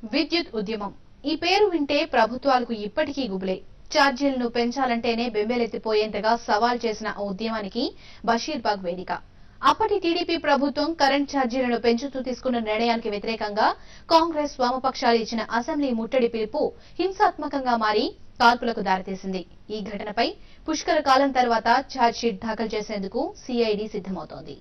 విద్యుత్ ఉద్యమం ఈ పేరు వింటే ప్రభుత్వాలకు ఇప్పటికీ గుబులే ఛార్జీలను పెంచాలంటేనే బెంబేలెత్తిపోయేంతగా సవాల్ చేసిన ఆ ఉద్యమానికి బషీర్బాగ్ వేదిక అప్పటి టీడీపీ ప్రభుత్వం కరెంట్ ఛార్జీలను పెంచుతూ తీసుకున్న నిర్ణయానికి వ్యతిరేకంగా కాంగ్రెస్ వామపక్షాలు ఇచ్చిన అసెంబ్లీ ముట్టడి పిలుపు హింసాత్మకంగా మారి కాల్పులకు దారితీసింది ఈ ఘటనపై పుష్కర కాలం తర్వాత ఛార్జ్షీట్ దాఖలు చేసేందుకు సిఐడి సిద్దమవుతోంది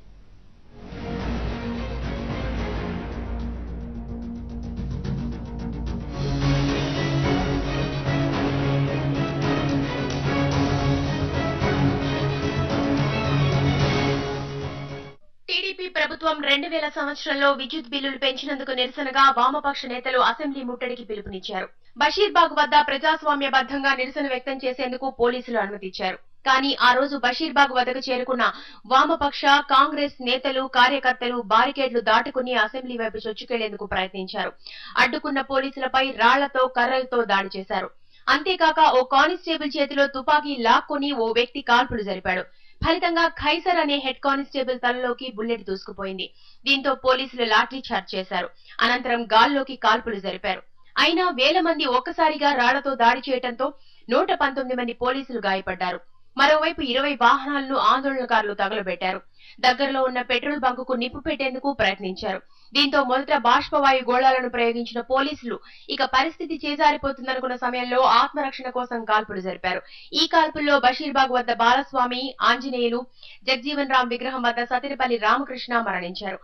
టీడీపీ ప్రభుత్వం రెండు వేల సంవత్సరంలో విద్యుత్ బిల్లులు పెంచినందుకు నిరసనగా వామపక్ష నేతలు అసెంబ్లీ ముట్టడికి పిలుపునిచ్చారు బషీర్బాగ్ వద్ద ప్రజాస్వామ్యబద్ధంగా నిరసన వ్యక్తం చేసేందుకు పోలీసులు అనుమతిచ్చారు కానీ ఆ రోజు బషీర్బాగ్ వద్దకు చేరుకున్న వామపక్ష కాంగ్రెస్ నేతలు కార్యకర్తలు బారికేడ్లు దాటుకుని అసెంబ్లీ వైపు చొచ్చుకెళ్లేందుకు ప్రయత్నించారు అడ్డుకున్న పోలీసులపై రాళ్లతో కర్రలతో దాడి చేశారు అంతేకాక ఓ కానిస్టేబుల్ చేతిలో తుపాకీ లాక్కొని ఓ వ్యక్తి కాల్పులు జరిపాడు ఫలితంగా ఖైసర్ అనే హెడ్ కానిస్టేబుల్ తలలోకి బుల్లెట్ దూసుకుపోయింది దీంతో పోలీసులు లాఠీ చార్జ్ చేశారు అనంతరం గాల్లోకి కాల్పులు జరిపారు అయినా వేల మంది ఒక్కసారిగా రాళ్లతో దాడి చేయడంతో నూట పంతొమ్మిది మంది పోలీసులు గాయపడ్డారు మరోవైపు ఇరవై వాహనాలను ఆందోళనకారులు తగలబెట్టారు దగ్గరలో ఉన్న పెట్రోల్ బంకుకు నిప్పు పెట్టేందుకు ప్రయత్నించారు దీంతో మొదట బాష్పవాయు గోళాలను ప్రయోగించిన పోలీసులు ఇక పరిస్థితి చేజారిపోతుందనుకున్న సమయంలో ఆత్మరక్షణ కోసం కాల్పులు జరిపారు ఈ కాల్పుల్లో బషీర్బాగ్ వద్ద బాలస్వామి ఆంజనేయులు జగ్జీవన్ రామ్ విగ్రహం వద్ద సతిరిపల్లి రామకృష్ణ మరణించారు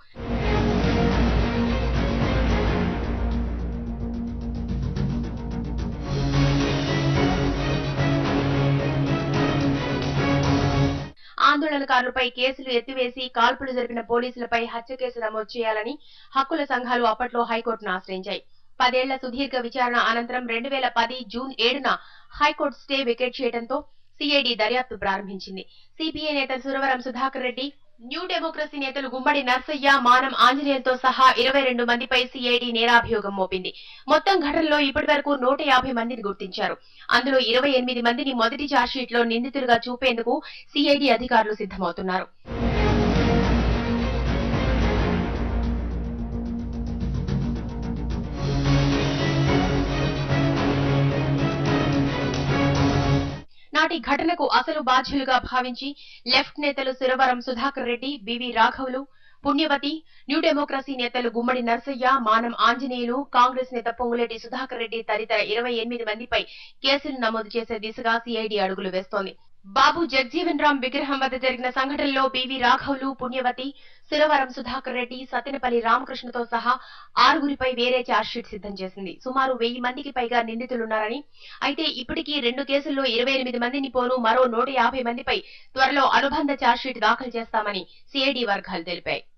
ఆందోళనకారులపై కేసులు ఎత్తివేసి కాల్పులు జరిపిన పోలీసులపై హత్య కేసు నమోదు చేయాలని హక్కుల సంఘాలు అప్పట్లో హైకోర్టును ఆశ్రయించాయి పదేళ్ల సుదీర్ఘ విచారణ అనంతరం రెండు వేల పది జూన్ ఏడున హైకోర్టు స్టే వికెట్ చేయడంతో సిఐడి దర్యాప్తు ప్రారంభించింది సిపిఐ నేత సురవరం సుధాకర్ రెడ్డి న్యూ డెమోక్రసీ నేతలు గుమ్మడి నర్సయ్య మానం ఆంజనేయులతో సహా ఇరవై రెండు మందిపై సిఐడి నేరాభియోగం మోపింది మొత్తం ఘటనలో ఇప్పటి వరకు నూట యాభై మందిని గుర్తించారు అందులో ఇరవై ఎనిమిది మందిని మొదటి ఛార్జ్షీట్ లో నిందితులుగా చూపేందుకు సిఐడి అధికారులు సిద్ధమవుతున్నారు నాటి ఘటనకు అసలు బాధ్యులుగా భావించి లెఫ్ట్ నేతలు సురవరం సుధాకర్ రెడ్డి బివి రాఘవులు పుణ్యవతి న్యూ డెమోక్రసీ నేతలు గుమ్మడి నర్సయ్య మానం ఆంజనేయులు కాంగ్రెస్ నేత పొంగులేటి సుధాకర్ రెడ్డి తదితర ఇరవై ఎనిమిది మందిపై కేసులు నమోదు చేసే దిశగా సిఐడి అడుగులు వేస్తోంది బాబు జగ్జీవన్ రామ్ విగ్రహం వద్ద జరిగిన సంఘటనలో బివి రాఘవులు పుణ్యవతి సురవరం సుధాకర్ రెడ్డి సత్తెనపల్లి రామకృష్ణతో సహా ఆరుగురిపై వేరే ఛార్జ్షీట్ సిద్ధం చేసింది సుమారు వెయ్యి మందికి పైగా నిందితులున్నారని అయితే ఇప్పటికీ రెండు కేసుల్లో ఇరవై ఎనిమిది మందిని పోను మరో నూట యాభై మందిపై త్వరలో అనుబంధ ఛార్జ్షీట్ దాఖలు చేస్తామని సిఐడి వర్గాలు తెలిపాయి